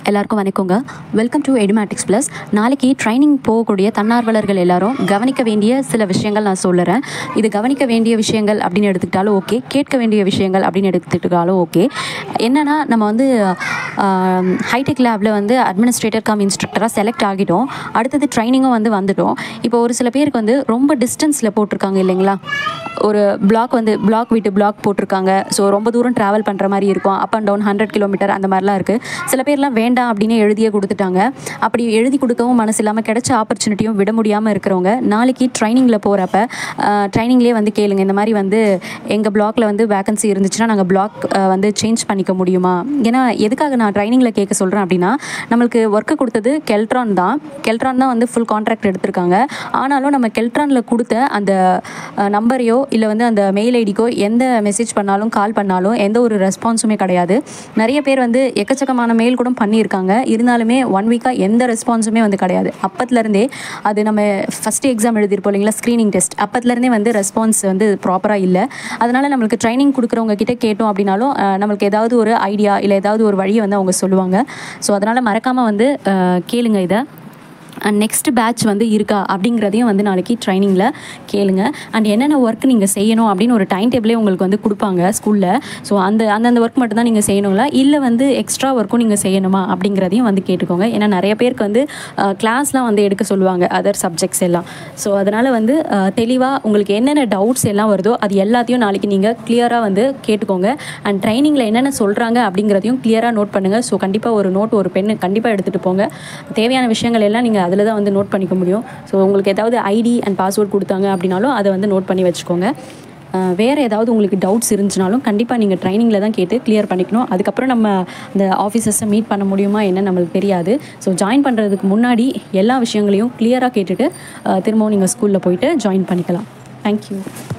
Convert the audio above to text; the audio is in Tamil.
எல்லாருக்கும் வணக்கங்க வெல்கம் டு எடுமேட்டிக்ஸ் ப்ளஸ் நாளைக்கு ட்ரைனிங் போகக்கூடிய தன்னார்வலர்கள் எல்லாரும் கவனிக்க வேண்டிய சில விஷயங்கள் நான் சொல்லுறேன் இது கவனிக்க வேண்டிய விஷயங்கள் அப்படின்னு எடுத்துக்கிட்டாலும் ஓகே கேட்க வேண்டிய விஷயங்கள் அப்படின்னு எடுத்துக்கிட்டாலும் ஓகே என்னென்னா நம்ம வந்து ஹைடெக் லேபில் வந்து அட்மினிஸ்ட்ரேட்டர் கம் இன்ஸ்ட்ரக்டராக செலக்ட் ஆகிட்டோம் அடுத்தது ட்ரைனிங்கும் வந்து வந்துட்டோம் இப்போ ஒரு சில பேருக்கு வந்து ரொம்ப டிஸ்டன்ஸில் போட்டிருக்காங்க இல்லைங்களா ஒரு பிளாக் வந்து பிளாக் விட்டு பிளாக் போட்டிருக்காங்க ஸோ ரொம்ப தூரம் ட்ராவல் பண்ணுற மாதிரி இருக்கும் up and down hundred kilometre அந்த மாதிரிலாம் இருக்குது சில பேர்லாம் வேண்டாம் அப்படின்னு எழுதியே கொடுத்துட்டாங்க அப்படி எழுதி கொடுக்கவும் மனசு இல்லாமல் கிடைச்ச ஆப்பர்ச்சுனிட்டியும் விட முடியாமல் இருக்கிறவங்க நாளைக்கு ட்ரைனிங்கில் போகிறப்ப ட்ரைனிங்லேயே வந்து கேளுங்க இந்த மாதிரி வந்து எங்கள் பிளாக்ல வந்து வேகன்சி இருந்துச்சுன்னா நாங்கள் பிளாக் வந்து சேஞ்ச் பண்ணிக்க முடியுமா ஏன்னா எதுக்காக நான் ட்ரைனிங்கில் கேட்க சொல்கிறேன் அப்படின்னா நம்மளுக்கு ஒர்க்கு கொடுத்தது கெல்ட்ரான் தான் கெல்ட்ரான் தான் வந்து ஃபுல் கான்ட்ராக்ட் எடுத்திருக்காங்க ஆனாலும் நம்ம கெல்ட்ரானில் கொடுத்த அந்த நம்பரையோ இல்லை வந்து அந்த மெயில் ஐடிக்கோ எந்த மெசேஜ் பண்ணாலும் கால் பண்ணாலும் எந்த ஒரு ரெஸ்பான்ஸுமே கிடையாது நிறைய பேர் வந்து எக்கச்சக்கமான மெயில் கூட பண்ணியிருக்காங்க இருந்தாலுமே ஒன் வீக்காக எந்த ரெஸ்பான்ஸுமே வந்து கிடையாது அப்பத்துலேருந்தே அது நம்ம ஃபஸ்ட்டு எக்ஸாம் எழுதியிருப்போம் இல்லைங்களா ஸ்க்ரீனிங் டெஸ்ட் அப்பத்துலேருந்தே வந்து ரெஸ்பான்ஸ் வந்து ப்ராப்பராக இல்லை அதனால் நம்மளுக்கு ட்ரைனிங் கொடுக்குறவங்க கிட்ட கேட்டோம் அப்படின்னாலும் அஹ், நம்மளுக்கு ஏதாவது ஒரு ஐடியா இல்லை ஏதாவது ஒரு வழியை வந்து அவங்க சொல்லுவாங்க ஸோ அதனால் மறக்காமல் வந்து அஹ், கேளுங்க இதை நெக்ஸ்ட் பேட்ச் வந்து இருக்கா அப்படிங்கிறதையும் வந்து நாளைக்கு ட்ரைனிங்கில் கேளுங்க அண்ட் என்னென்ன ஒர்க் நீங்கள் செய்யணும் அப்படின்னு ஒரு டைம் டேபிளே உங்களுக்கு வந்து கொடுப்பாங்க ஸ்கூலில் ஸோ அந்த அந்தந்த ஒர்க் மட்டும் தான் நீங்கள் செய்யணுங்களா இல்லை வந்து எக்ஸ்ட்ரா ஒர்க்கும் நீங்கள் செய்யணுமா அப்படிங்கிறதையும் வந்து கேட்டுக்கோங்க ஏன்னா நிறைய பேருக்கு வந்து கிளாஸ்லாம் வந்து எடுக்க சொல்லுவாங்க அதர் சப்ஜெக்ட்ஸ் எல்லாம் ஸோ அதனால் வந்து தெளிவாக உங்களுக்கு என்னென்ன டவுட்ஸ் எல்லாம் வருதோ அது எல்லாத்தையும் நாளைக்கு நீங்கள் கிளியராக வந்து கேட்டுக்கோங்க அண்ட் ட்ரைனிங்கில் என்னென்ன சொல்கிறாங்க அப்படிங்கிறதையும் கிளியராக நோட் பண்ணுங்கள் ஸோ கண்டிப்பாக ஒரு நோட் ஒரு பெண்ணு கண்டிப்பாக எடுத்துகிட்டு போங்க தேவையான விஷயங்கள் எல்லாம் நீங்கள் அதில் தான் வந்து நோட் பண்ணிக்க முடியும் ஸோ உங்களுக்கு ஏதாவது ஐடி அண்ட் பாஸ்வேர்ட் கொடுத்தாங்க அப்படின்னாலும் அதை வந்து நோட் பண்ணி வச்சுக்கோங்க அஹ் வேறு ஏதாவது உங்களுக்கு டவுட்ஸ் இருந்துச்சுனாலும் கண்டிப்பாக நீங்கள் ட்ரைனிங்கில் தான் கேட்டு கிளியர் பண்ணிக்கணும் அதுக்கப்புறம் நம்ம இந்த ஆஃபீஸர்ஸை மீட் பண்ண முடியுமா என்ன நம்மளுக்கு தெரியாது ஸோ ஜாயின் பண்ணுறதுக்கு முன்னாடி எல்லா விஷயங்களையும் கிளியராக கேட்டுட்டு அஹ் திரும்பவும் நீங்கள் ஸ்கூலில் போயிட்டு ஜாயின் பண்ணிக்கலாம் தேங்க்யூ